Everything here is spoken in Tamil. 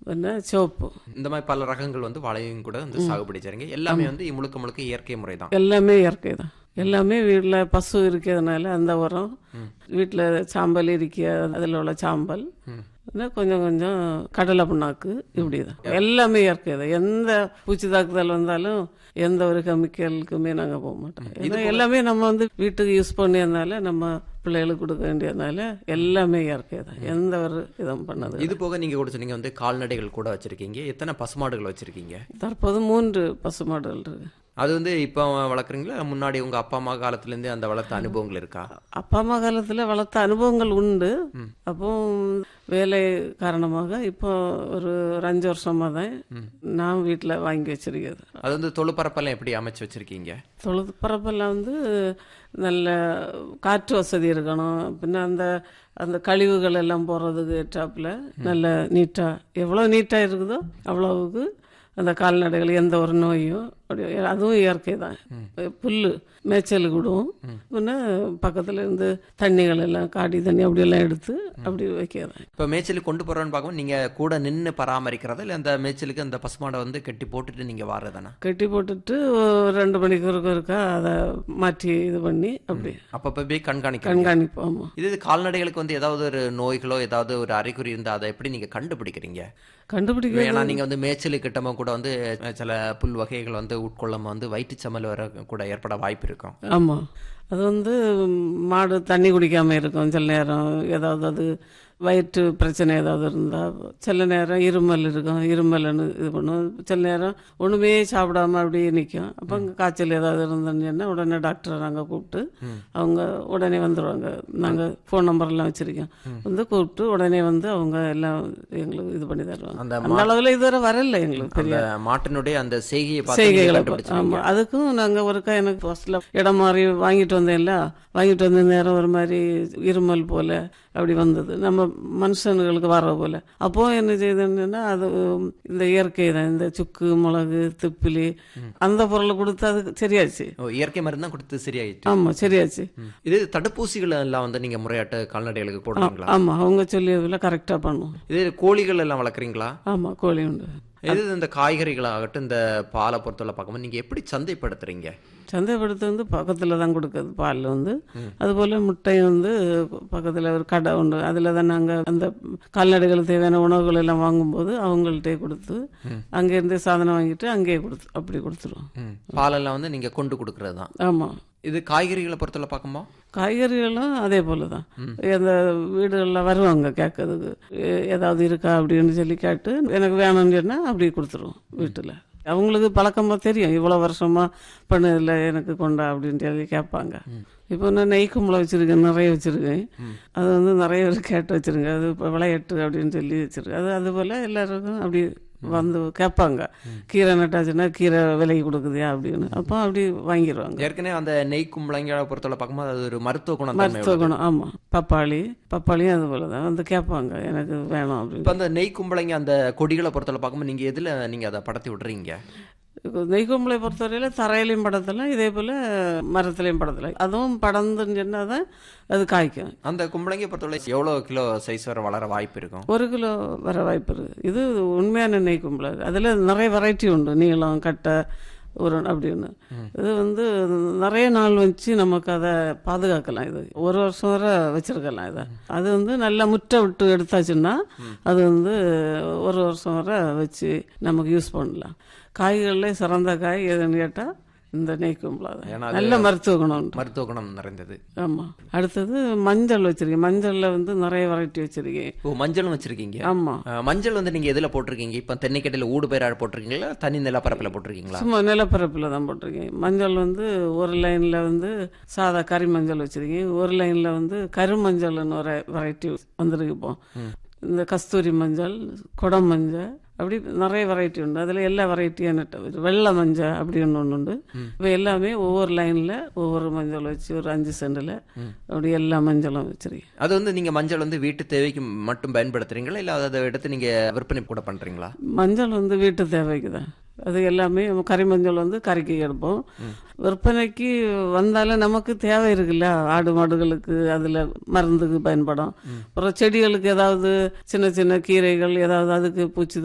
என்ன சிவப்பு இந்த மாதிரி பல ரகங்கள் வந்து வாழையும் கூட வந்து சாகுபடி செய்றீங்க எல்லாமே வந்து முழுக்க முழுக்க இயற்கை முறை தான் எல்லாமே இயற்கை தான் எல்லாமே வீட்டில் பசு இருக்கிறதுனால அந்த உரம் வீட்டில் சாம்பல் இருக்கிய அதில் உள்ள சாம்பல் இன்னும் கொஞ்சம் கொஞ்சம் கடலை புண்ணாக்கு இப்படி தான் எல்லாமே இயற்கை தான் எந்த பூச்சி தாக்குதல் வந்தாலும் எந்த ஒரு கெமிக்கலுக்குமே நாங்கள் போக மாட்டோம் ஏன்னா எல்லாமே நம்ம வந்து வீட்டுக்கு யூஸ் பண்ணியதுனால நம்ம பிள்ளைகளுக்கு கொடுக்க வேண்டியதுனால எல்லாமே இயற்கை தான் எந்த ஒரு இதுவும் பண்ணது இது போக நீங்க கூட சொன்னீங்க வந்து கால்நடைகள் கூட வச்சிருக்கீங்க எத்தனை பசுமாடுகள் வச்சிருக்கீங்க தற்போது மூன்று பசுமாடுகள் இருக்கு அது வந்து இப்போ வளர்க்குறீங்களா முன்னாடி உங்க அப்பா அம்மா காலத்துல இருந்தே அந்த வளர்த்த அனுபவங்கள் இருக்கா அப்பா அம்மா காலத்தில் வளர்த்த அனுபவங்கள் உண்டு அப்போ வேலை காரணமாக இப்போ ஒரு ஒரு அஞ்சு வருஷமாக தான் நான் வீட்டில் வாங்கி வச்சிருக்கிறது அது வந்து தொழுப்பரப்பெல்லாம் எப்படி அமைச்சு வச்சிருக்கீங்க தொழுது பரப்பெல்லாம் வந்து நல்ல காற்று வசதி இருக்கணும் பின்ன அந்த அந்த கழிவுகள் எல்லாம் போகிறதுக்கு ஏற்றாப்புல நல்ல நீட்டாக எவ்வளோ நீட்டாக இருக்குதோ அவ்வளவுக்கு அந்த கால்நடைகள் எந்த ஒரு நோயும் அப்படி அதுவும் இயற்கை தான் புல் மேய்ச்சலுக்கு விடுவோம் பின்ன பக்கத்தில் இருந்து தண்ணிகள் எல்லாம் காடி தண்ணி அப்படியெல்லாம் எடுத்து அப்படி வைக்கிறேன் இப்போ மேய்ச்சலுக்கு கொண்டு போறோன்னு பார்க்கும்போது நீங்க கூட நின்று பராமரிக்கிறதா இல்லை அந்த மேய்ச்சலுக்கு அந்த பசுமாடை வந்து கட்டி போட்டுட்டு நீங்க வாரதானா கட்டி போட்டுட்டு ஒரு ரெண்டு மணிக்கு ஒருக்க இருக்கா அதை மாற்றி இது பண்ணி அப்படி அப்பப்போ போய் கண்காணிக்க கண்காணிப்போம் ஆமாம் இது கால்நடைகளுக்கு வந்து ஏதாவது ஒரு நோய்களோ ஏதாவது ஒரு அறிகுறி இருந்தால் அதை எப்படி நீங்க கண்டுபிடிக்கிறீங்க கண்டுபிடிக்க ஏன்னா நீங்க வந்து மேய்ச்சலு கிட்டமோ கூட வந்து சில புல் வகைகள் வந்து உட்கொள்ளாம வந்து வயிற்றுச்சமல் வர கூட ஏற்பட வாய்ப்பு இருக்கும் ஆமாம் அது வந்து மாடு தண்ணி குடிக்காமல் இருக்கும் சில நேரம் ஏதாவது அது வயிற்று பிரச்சனை ஏதாவது இருந்தால் சில நேரம் இருமல் இருக்கும் இருமல்னு இது பண்ணும் சில நேரம் ஒன்றுமே சாப்பிடாம அப்படியே நிற்கும் அப்போ அங்கே காய்ச்சல் ஏதாவது இருந்துன்னு சொன்னா உடனே டாக்டரை நாங்கள் கூப்பிட்டு அவங்க உடனே வந்துடுவாங்க நாங்கள் ஃபோன் நம்பர்லாம் வச்சுருக்கோம் வந்து கூப்பிட்டு உடனே வந்து அவங்க எல்லாம் எங்களுக்கு இது பண்ணி தருவாங்க அந்த அந்த அளவில் இதுவரை வரல எங்களுக்கு பெரிய அந்த மாட்டினுடைய அந்த செய்கையை பார்த்து நீங்க செய்கைகளை கண்டுபிடிச்சிருக்கீங்க. ஆமா அதுக்கும் நாங்க ஒருக்கா எனக்கு ஃபர்ஸ்ட்ல இடம் மாறி வாங்கிட்டு வந்தேன்ல வாங்கிட்டு வந்த நேரம் ஒரு மாதிரி இருமல் போல அப்படி வந்தது நம்ம மனுஷனுங்களுக்கு வர போல அப்போ என்ன செய்தேன்னா அது இந்த இயற்கை தான் இந்த சுக்கு மிளகு திப்பிலி அந்த பொருளை கொடுத்து அது சரியாச்சு ஓ, இயற்கை மருந்து தான் கொடுத்து சரியாயிட்டு ஆமா சரியாச்சு இது தடுப்பூசிகள் எல்லாம் வந்து நீங்க முறையாட்ட கால்நடைகளுக்கு போடுறீங்களா ஆமா அவங்க சொல்லியதுல கரெக்டா பண்ணுவோம் இது கோழிகள் எல்லாம் வளர்க்குறீங்களா ஆமா கோழி உண்டு இது இந்த காய்கறிகளாகட்டும் இந்த பாலை பொறுத்தவரை பார்க்கும்போது நீங்க எப்படி சந்தைப்படுத்துறீங்க சந்தைப்படுத்த வந்து பக்கத்தில் தான் கொடுக்குறது பால் வந்து அதுபோல் முட்டையும் வந்து பக்கத்தில் ஒரு கடை உண்டு அதில் தான் நாங்கள் அந்த கால்நடைகளுக்கு தேவையான உணவுகள் எல்லாம் வாங்கும்போது அவங்கள்ட்டே கொடுத்து அங்கேருந்தே சாதனம் வாங்கிட்டு அங்கேயே கொடுத்து அப்படி கொடுத்துருவோம் பாலெல்லாம் வந்து நீங்க கொண்டு கொடுக்கறது தான் ஆமாம் இது காய்கறிகளை பொறுத்தவரை பார்க்கும்போது காய்கறிகளும் அதே போல தான் அந்த வீடுகளில் வருவாங்க கேட்கறதுக்கு எ- ஏதாவது இருக்கா அப்படின்னு சொல்லி கேட்டு எனக்கு வேணும்னு சொன்னால் அப்படி கொடுத்துருவோம் வீட்டில் அவங்களுக்கு பழக்கமாக தெரியும் இவ்வளோ வருஷமா பண்ணதில்ல எனக்கு கொண்டா அப்படின்னு சொல்லி கேட்பாங்க இப்போ நான் நெய் கும்பலை வச்சுருக்கேன் நிறைய வச்சுருக்கேன் அது வந்து நிறைய பேர் கேட்டு வச்சுருங்க அது இப்போ விளையாட்டு அப்படின்னு சொல்லி வச்சுருக்கேன் அது அதுபோல் எல்லாருக்கும் அப்படி வந்து கேட்பாங்க கீரை நட்டாச்சுன்னா கீரை விலைக்கு கொடுக்குதியா அப்படின்னு அப்போ அப்படி வாங்கிடுவாங்க ஏற்கனவே அந்த நெய் கும்பளங்களை பொறுத்தவரை பார்க்கும்போது அது ஒரு மருத்துவ குணம் மருத்துவ குணம் ஆமாம் பப்பாளி பப்பாளியும் அது போல தான் வந்து கேட்பாங்க எனக்கு வேணும் அப்படின்னு இப்போ அந்த நெய் கும்பளைங்க அந்த கொடிகளை பொறுத்தவரை பார்க்கும்போது நீங்க எதுல நீங்க அதை படத்தி விடுறீங்க நெய்கொம்பளை பொறுத்தவரையில் தரையிலையும் படத்தலாம் இதே போல் மரத்துலையும் படத்தலாம் அதுவும் படர்ந்துன்னு சொன்னால் தான் அது காய்க்கும் அந்த கும்பளைங்க பொறுத்தவரை எவ்வளவு கிலோ சைஸ் வரை வளர வாய்ப்பு இருக்கும் ஒரு கிலோ வர வாய்ப்பு இருக்குது இது உண்மையான நெய் கும்பலை அதில் நிறைய வெரைட்டி உண்டு நீளம் கட்டை ஒரு அப்படின்னு இது வந்து நிறைய நாள் வச்சு நமக்கு அதை பாதுகாக்கலாம் இது ஒரு வருஷம் வரை வச்சிருக்கலாம் இதை அது வந்து நல்லா முட்டை விட்டு எடுத்தாச்சுன்னா அது வந்து ஒரு வருஷம் வரை வச்சு நமக்கு யூஸ் பண்ணலாம் காய்களில் சிறந்த காய் எதுன்னு கேட்டால் இந்த நெய் கும்பலா தான் ஏன்னா நல்ல மருத்துவ குணம் உண்டு மருத்துவ குணம் நிறைந்தது ஆமாம் அடுத்தது மஞ்சள் வச்சிருக்கேன் மஞ்சளில் வந்து நிறைய வெரைட்டி வச்சிருக்கேன் ஓ மஞ்சளும் வச்சிருக்கீங்க ஆமாம் அஹ், மஞ்சள் வந்து நீங்க எதுல போட்டிருக்கீங்க இப்ப தென்னைக்கட்டையில ஊடு பயிராடு போட்டிருக்கீங்களா தனி நிலப்பரப்புல போட்டிருக்கீங்களா சும்மா நிலப்பரப்பில் தான் போட்டிருக்கேன் மஞ்சள் வந்து ஒரு லைனில் வந்து சாதா கறி மஞ்சள் வச்சுருக்கேன் ஒரு லைனில் வந்து கருமஞ்சள்னு ஒரு வெரைட்டி வந்துருக்கு இப்போ இந்த கஸ்தூரி மஞ்சள் குடம் மஞ்சள் அப்படி நிறைய வெரைட்டி உண்டு அதில் எல்லா வெரைட்டியும் நட்டு வெள்ளை மஞ்சள் அப்படின்னு ஒன்று உண்டு இப்போ எல்லாமே ஒவ்வொரு லைனில் ஒவ்வொரு மஞ்சள் வச்சு ஒரு அஞ்சு சென்டில் அப்படி எல்லா மஞ்சளும் வச்சிருக்கேன் அது வந்து நீங்க மஞ்சள் வந்து வீட்டு தேவைக்கு மட்டும் பயன்படுத்துறீங்களா இல்ல அதை எடுத்து நீங்க விற்பனை கூட பண்றீங்களா மஞ்சள் வந்து வீட்டு தேவைக்கு தான் அது எல்லாமே கறி மஞ்சள் வந்து கறிக்கு எடுப்போம் விற்பனைக்கு வந்தாலும் நமக்கு தேவை இருக்குல்ல ஆடு மாடுகளுக்கு அதில் மருந்துக்கு பயன்படும் அப்புறம் செடிகளுக்கு ஏதாவது சின்ன சின்ன கீரைகள் ஏதாவது அதுக்கு பூச்சி